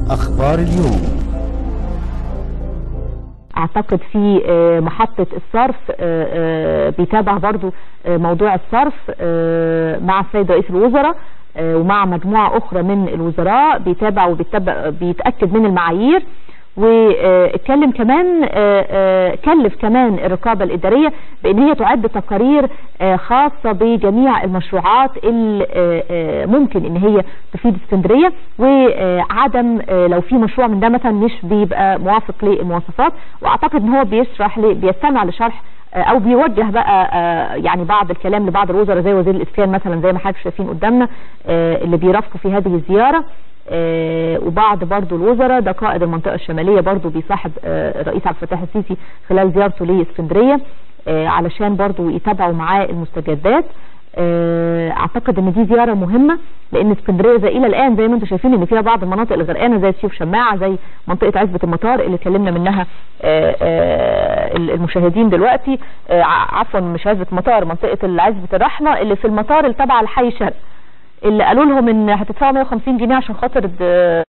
أخبار اليوم اعتقد في آه، محطة الصرف آه، آه، بيتابع برضو آه، موضوع الصرف آه، مع السيد رئيس الوزراء آه، ومع مجموعة اخرى من الوزراء بيتابع وبيتبع بيتأكد من المعايير واتكلم كمان آه، آه، كلف كمان الرقابة الإدارية بأن هي تعد تقارير آه، خاصة بجميع المشروعات اللي آه، آه، ممكن ان هي تفيد اسكندرية وعدم آه، لو في مشروع من ده مثلا مش بيبقى موافق للمواصفات واعتقد ان هو بيشرح لي بيستمع لشرح آه، او بيوجه بقى آه، يعني بعض الكلام لبعض الوزراء زي وزير الاسكان مثلا زي ما حضرتك شايفين قدامنا آه، اللي بيرافقوا في هذه الزياره آه، وبعض برضو الوزراء ده قائد المنطقه الشماليه برضو بيصاحب آه، الرئيس عبد الفتاح السيسي خلال زيارته لاسكندريه آه، علشان برضو يتابعوا معاه المستجدات آه، اعتقد ان دي زياره مهمه لان اسكندريه زي الى الان زي ما انتم شايفين ان فيها بعض المناطق الغرقانه زي سيوف شماعه زي منطقه عزبه المطار اللي اتكلمنا منها آه، آه، المشاهدين دلوقتي آه، ع- عفوا مش عزبه المطار منطقه عزبه الرحمه اللي في المطار اللي تابعه لحي شرق اللي قالوا لهم ان هتدفعوا 150 جنيه عشان خاطر د-